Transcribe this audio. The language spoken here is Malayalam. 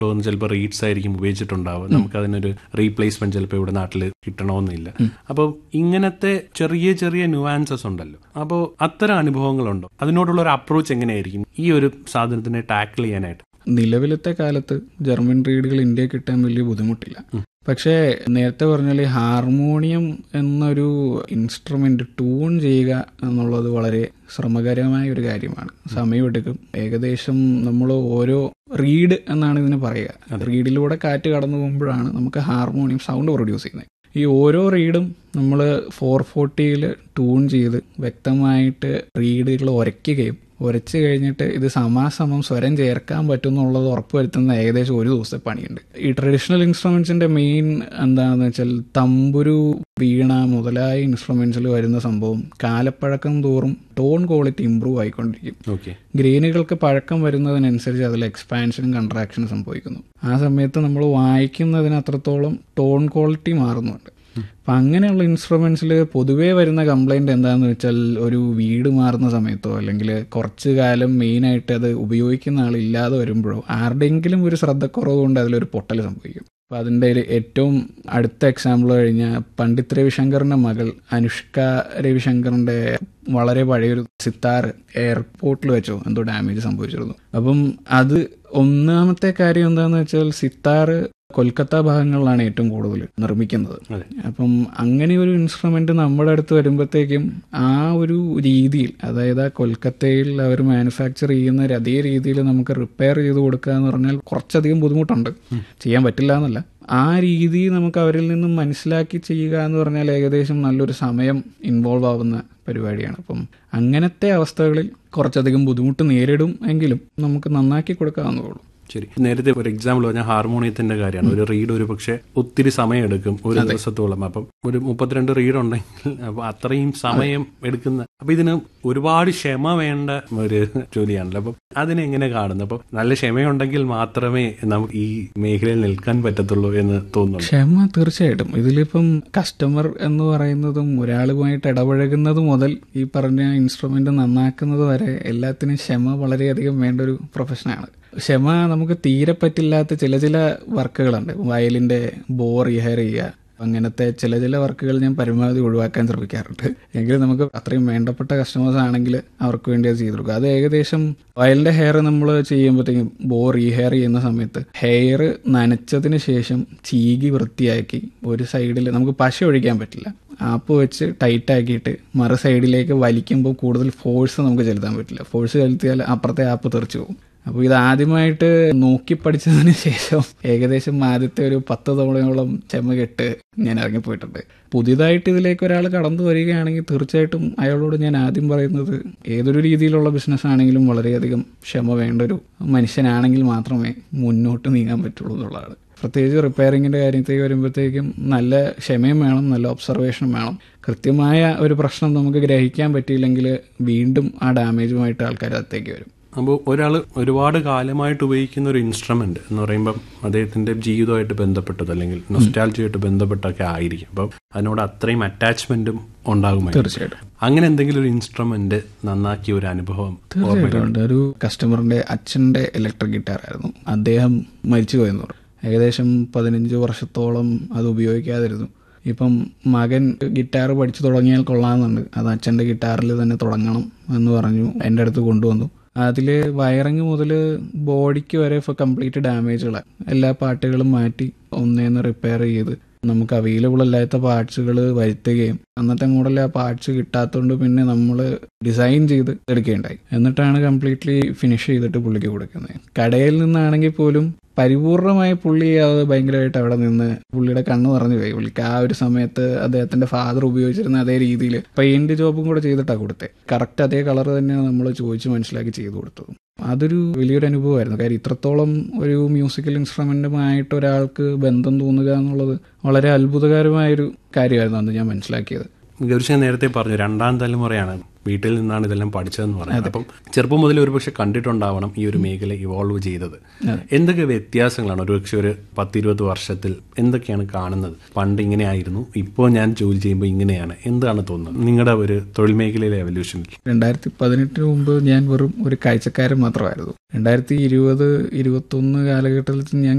തോന്നുന്നു ചിലപ്പോൾ റീഡ്സ് ആയിരിക്കും ഉപയോഗിച്ചിട്ടുണ്ടാവുക നമുക്ക് അതിനൊരു റീപ്ലേസ്മെന്റ് ചിലപ്പോൾ ഇവിടെ നാട്ടിൽ കിട്ടണമെന്നില്ല അപ്പോൾ ഇങ്ങനത്തെ ചെറിയ ചെറിയ ന്യൂആൻസസ് ഉണ്ടല്ലോ അപ്പോൾ അത്തരം അനുഭവങ്ങളുണ്ടോ അതിനോടുള്ള ഒരു അപ്രോച്ച് എങ്ങനെയായിരിക്കും ഈ ഒരു സാധനത്തിനെ ടാക്കിൾ ചെയ്യാനായിട്ട് നിലവിലത്തെ കാലത്ത് ജർമ്മൻ റീഡുകൾ ഇന്ത്യ കിട്ടാൻ വലിയ ബുദ്ധിമുട്ടില്ല പക്ഷേ നേരത്തെ പറഞ്ഞാൽ ഹാർമോണിയം എന്നൊരു ഇൻസ്ട്രുമെന്റ് ട്യൂൺ ചെയ്യുക എന്നുള്ളത് വളരെ ശ്രമകരമായ ഒരു കാര്യമാണ് സമയമെടുക്കും ഏകദേശം നമ്മൾ ഓരോ റീഡ് എന്നാണ് ഇതിന് പറയുക റീഡിലൂടെ കാറ്റ് കടന്നു പോകുമ്പോഴാണ് നമുക്ക് ഹാർമോണിയം സൗണ്ട് പ്രൊഡ്യൂസ് ചെയ്യുന്നത് ഈ ഓരോ റീഡും നമ്മൾ ഫോർ ഫോർട്ടിയിൽ ട്യൂൺ ചെയ്ത് വ്യക്തമായിട്ട് റീഡുകൾ ഉരയ്ക്കുകയും ഉരച്ച് കഴിഞ്ഞിട്ട് ഇത് സമാസമം സ്വരം ചേർക്കാൻ പറ്റും എന്നുള്ളത് ഉറപ്പുവരുത്തുന്ന ഏകദേശം ഒരു ദിവസത്തെ പണിയുണ്ട് ഈ ട്രഡീഷണൽ ഇൻസ്ട്രുമെന്റ്സിന്റെ മെയിൻ എന്താണെന്ന് വെച്ചാൽ തമ്പുരു വീണ മുതലായ ഇൻസ്ട്രുമെന്റ്സിൽ വരുന്ന സംഭവം കാലപ്പഴക്കം തോറും ടോൺ ക്വാളിറ്റി ഇമ്പ്രൂവ് ആയിക്കൊണ്ടിരിക്കും ഓക്കെ ഗ്രെയിനുകൾക്ക് പഴക്കം വരുന്നതിനനുസരിച്ച് അതിൽ എക്സ്പാൻഷനും കൺട്രാക്ഷനും സംഭവിക്കുന്നു ആ സമയത്ത് നമ്മൾ വായിക്കുന്നതിന് അത്രത്തോളം ടോൺ ക്വാളിറ്റി മാറുന്നുണ്ട് അപ്പം അങ്ങനെയുള്ള ഇൻസ്ട്രുമെന്റ്സിൽ പൊതുവേ വരുന്ന കംപ്ലൈന്റ് എന്താണെന്ന് വെച്ചാൽ ഒരു വീട് മാറുന്ന സമയത്തോ അല്ലെങ്കിൽ കുറച്ച് കാലം മെയിനായിട്ട് അത് ഉപയോഗിക്കുന്ന ആളില്ലാതെ വരുമ്പോഴോ ആരുടെയെങ്കിലും ഒരു ശ്രദ്ധക്കുറവ് കൊണ്ട് അതിലൊരു പൊട്ടൽ സംഭവിക്കും അപ്പം അതിൻ്റെ ഒരു ഏറ്റവും അടുത്ത എക്സാമ്പിൾ കഴിഞ്ഞാൽ പണ്ഡിറ്റ് രവിശങ്കറിൻ്റെ മകൾ അനുഷ്ക രവിശങ്കറിൻ്റെ വളരെ പഴയൊരു സിത്താർ എയർപോർട്ടിൽ വെച്ചോ എന്തോ ഡാമേജ് സംഭവിച്ചിരുന്നു അപ്പം അത് ഒന്നാമത്തെ കാര്യം എന്താണെന്ന് വെച്ചാൽ സിത്താർ കൊൽക്കത്ത ഭാഗങ്ങളിലാണ് ഏറ്റവും കൂടുതൽ നിർമ്മിക്കുന്നത് അതെ. അപ്പം അങ്ങനെ ഒരു ഇൻസ്ട്രുമെന്റ് നമ്മുടെ അടുത്ത് വരുമ്പോഴത്തേക്കും ആ ഒരു രീതിയിൽ അതായത് ആ കൊൽക്കത്തയിൽ അവർ മാനുഫാക്ചർ ചെയ്യുന്ന ഒരു അതേ രീതിയിൽ നമുക്ക് റിപ്പയർ ചെയ്ത് കൊടുക്കുക എന്ന് പറഞ്ഞാൽ കുറച്ചധികം ബുദ്ധിമുട്ടുണ്ട് ചെയ്യാൻ പറ്റില്ല എന്നല്ല ആ രീതി നമുക്ക് അവരിൽ നിന്നും മനസ്സിലാക്കി ചെയ്യുക എന്ന് പറഞ്ഞാൽ ഏകദേശം നല്ലൊരു സമയം ഇൻവോൾവ് ആവുന്ന പരിപാടിയാണ് അപ്പം അങ്ങനത്തെ അവസ്ഥകളിൽ കുറച്ചധികം ബുദ്ധിമുട്ട് നേരിടും എങ്കിലും നമുക്ക് നന്നാക്കി കൊടുക്കാവുന്നതുള്ളൂ ശരി നേരത്തെ ഒരു എക്സാമ്പിൾ പറഞ്ഞാൽ ഹാർമോണിയത്തിന്റെ കാര്യമാണ് ഒരു റീഡ് ഒരു പക്ഷെ ഒത്തിരി സമയം എടുക്കും ഒരു ദിവസത്തോളം അപ്പം ഒരു മുപ്പത്തിരണ്ട് റീഡ് ഉണ്ടെങ്കിൽ അപ്പൊ അത്രയും സമയം എടുക്കുന്ന അപ്പൊ ഇതിന് ഒരുപാട് ക്ഷമ വേണ്ട ഒരു ജോലിയാണല്ലോ അപ്പം അതിനെങ്ങനെ കാണുന്നു അപ്പം നല്ല ക്ഷമയുണ്ടെങ്കിൽ മാത്രമേ നമുക്ക് ഈ മേഖലയിൽ നിൽക്കാൻ പറ്റത്തുള്ളൂ എന്ന് തോന്നുന്നു ക്ഷമ തീർച്ചയായിട്ടും ഇതിലിപ്പം കസ്റ്റമർ എന്ന് പറയുന്നതും ഒരാളുമായിട്ട് ഇടപഴകുന്നത് മുതൽ ഈ പറഞ്ഞ ഇൻസ്ട്രുമെന്റ് നന്നാക്കുന്നത് വരെ എല്ലാത്തിനും ക്ഷമ വളരെയധികം വേണ്ട ഒരു പ്രൊഫഷനാണ് ക്ഷമ നമുക്ക് തീരെ പറ്റില്ലാത്ത ചില ചില വർക്കുകളുണ്ട് വയലിന്റെ ബോ റിഹയർ ചെയ്യുക അങ്ങനത്തെ ചില ചില വർക്കുകൾ ഞാൻ പരമാവധി ഒഴിവാക്കാൻ ശ്രമിക്കാറുണ്ട് എങ്കിലും നമുക്ക് അത്രയും വേണ്ടപ്പെട്ട കസ്റ്റമേഴ്സ് ആണെങ്കിൽ അവർക്ക് വേണ്ടി അത് ചെയ്തു കൊടുക്കുക അത് ഏകദേശം വയലിന്റെ ഹെയർ നമ്മൾ ചെയ്യുമ്പോഴത്തേക്കും ബോ റീഹെയർ ചെയ്യുന്ന സമയത്ത് ഹെയർ നനച്ചതിന് ശേഷം ചീകി വൃത്തിയാക്കി ഒരു സൈഡിൽ നമുക്ക് പശ ഒഴിക്കാൻ പറ്റില്ല ആപ്പ് വെച്ച് ടൈറ്റ് ആക്കിയിട്ട് മറു സൈഡിലേക്ക് വലിക്കുമ്പോൾ കൂടുതൽ ഫോഴ്സ് നമുക്ക് ചെലുത്താൻ പറ്റില്ല ഫോഴ്സ് ചെലുത്തിയാൽ അപ്പുറത്തെ ആപ്പ് തെറിച്ചു പോകും അപ്പോൾ ഇത് ആദ്യമായിട്ട് നോക്കി പഠിച്ചതിന് ശേഷം ഏകദേശം ആദ്യത്തെ ഒരു പത്ത് തവണയോളം ക്ഷമ കെട്ട് ഞാൻ ഇറങ്ങിപ്പോയിട്ടുണ്ട് പുതിയതായിട്ട് ഇതിലേക്ക് ഒരാൾ കടന്നു വരികയാണെങ്കിൽ തീർച്ചയായിട്ടും അയാളോട് ഞാൻ ആദ്യം പറയുന്നത് ഏതൊരു രീതിയിലുള്ള ബിസിനസ് ആണെങ്കിലും വളരെയധികം ക്ഷമ വേണ്ട ഒരു മനുഷ്യനാണെങ്കിൽ മാത്രമേ മുന്നോട്ട് നീങ്ങാൻ പറ്റുള്ളൂ എന്നുള്ളതാണ് പ്രത്യേകിച്ച് റിപ്പയറിങ്ങിന്റെ കാര്യത്തേക്ക് വരുമ്പോഴത്തേക്കും നല്ല ക്ഷമയും വേണം നല്ല ഒബ്സർവേഷനും വേണം കൃത്യമായ ഒരു പ്രശ്നം നമുക്ക് ഗ്രഹിക്കാൻ പറ്റിയില്ലെങ്കിൽ വീണ്ടും ആ ഡാമേജുമായിട്ട് ആൾക്കാർ അകത്തേക്ക് വരും അപ്പോൾ ഒരാൾ ഒരുപാട് കാലമായിട്ട് ഉപയോഗിക്കുന്ന ഒരു ഇൻസ്ട്രുമെന്റ് എന്ന് പറയുമ്പം അദ്ദേഹത്തിന്റെ ജീവിതമായിട്ട് ബന്ധപ്പെട്ടത് അല്ലെങ്കിൽ നൊസ്റ്റാലജിയായിട്ട് ബന്ധപ്പെട്ടൊക്കെ ആയിരിക്കും അപ്പം അതിനോട് അത്രയും അറ്റാച്ച്മെന്റും ഉണ്ടാകുമായിരിക്കും തീർച്ചയായിട്ടും അങ്ങനെ എന്തെങ്കിലും ഒരു ഇൻസ്ട്രുമെന്റ് നന്നാക്കിയ ഒരു അനുഭവം തീർച്ചയായിട്ടും ഉണ്ട് ഒരു കസ്റ്റമറിന്റെ അച്ഛന്റെ ഇലക്ട്രിക് ഗിറ്റാർ ആയിരുന്നു അദ്ദേഹം മരിച്ചു പോയെന്ന് പറഞ്ഞു ഏകദേശം പതിനഞ്ച് വർഷത്തോളം അത് ഉപയോഗിക്കാതിരുന്നു ഇപ്പം മകൻ ഗിറ്റാർ പഠിച്ചു തുടങ്ങിയാൽ കൊള്ളാമെന്നുണ്ട് അത് അച്ഛൻ്റെ ഗിറ്റാറിൽ തന്നെ തുടങ്ങണം എന്ന് പറഞ്ഞു എൻ്റെ അടുത്ത് കൊണ്ടുവന്നു അതിൽ വയറിങ് മുതൽ ബോഡിക്ക് വരെ ഇപ്പോൾ കംപ്ലീറ്റ് ഡാമേജുകളാണ് എല്ലാ പാട്ടുകളും മാറ്റി ഒന്നേന്ന് റിപ്പയർ ചെയ്ത് നമുക്ക് അവൈലബിൾ അല്ലാത്ത പാർട്സുകൾ വരുത്തുകയും അന്നത്തെ മോഡൽ ആ പാർട്സ് കിട്ടാത്തതുകൊണ്ട് പിന്നെ നമ്മൾ ഡിസൈൻ ചെയ്ത് എടുക്കുകയുണ്ടായി എന്നിട്ടാണ് കംപ്ലീറ്റ്ലി ഫിനിഷ് ചെയ്തിട്ട് പുള്ളിക്ക് കൊടുക്കുന്നത് കടയിൽ നിന്നാണെങ്കിൽ പോലും പരിപൂർണമായി പുള്ളി അത് ഭയങ്കരമായിട്ട് അവിടെ നിന്ന് പുള്ളിയുടെ കണ്ണ് പറഞ്ഞു പോയി പുള്ളിക്ക് ആ ഒരു സമയത്ത് അദ്ദേഹത്തിന്റെ ഫാദർ ഉപയോഗിച്ചിരുന്ന അതേ രീതിയിൽ പെയിന്റ് ജോബും കൂടെ ചെയ്തിട്ടാണ് കൊടുത്തത് കറക്റ്റ് അതേ കളർ തന്നെയാണ് നമ്മൾ ചോദിച്ച് മനസ്സിലാക്കി ചെയ്തു കൊടുത്തത് അതൊരു വലിയൊരു അനുഭവമായിരുന്നു കാര്യം ഇത്രത്തോളം ഒരു മ്യൂസിക്കൽ ഇൻസ്ട്രുമെന്റുമായിട്ട് ഒരാൾക്ക് ബന്ധം തോന്നുക എന്നുള്ളത് വളരെ അത്ഭുതകരമായൊരു കാര്യമായിരുന്നു അന്ന് ഞാൻ മനസ്സിലാക്കിയത് ഗൗരിശൻ നേരത്തെ പറഞ്ഞു രണ്ടാം തലമുറയാണ് വീട്ടിൽ നിന്നാണ് ഇതെല്ലാം പഠിച്ചതെന്ന് പറയുന്നത് അപ്പം ചെറുപ്പം മുതൽ ഒരുപക്ഷെ കണ്ടിട്ടുണ്ടാവണം ഈ ഒരു മേഖല ഇവോൾവ് ചെയ്തത് എന്തൊക്കെ വ്യത്യാസങ്ങളാണ് ഒരുപക്ഷെ ഒരു പത്തിരുപത് വർഷത്തിൽ എന്തൊക്കെയാണ് കാണുന്നത് പണ്ട് ഇങ്ങനെ ആയിരുന്നു ഇപ്പോൾ ഞാൻ ജോലി ചെയ്യുമ്പോൾ ഇങ്ങനെയാണ് എന്താണ് തോന്നുന്നത് നിങ്ങളുടെ ഒരു തൊഴിൽ മേഖലയിലെ എവല്യൂഷനിൽ രണ്ടായിരത്തി പതിനെട്ടിന് മുമ്പ് ഞാൻ വെറും ഒരു കാഴ്ചക്കാരൻ മാത്രമായിരുന്നു രണ്ടായിരത്തി ഇരുപത് ഇരുപത്തൊന്ന് കാലഘട്ടത്തിൽ ഞാൻ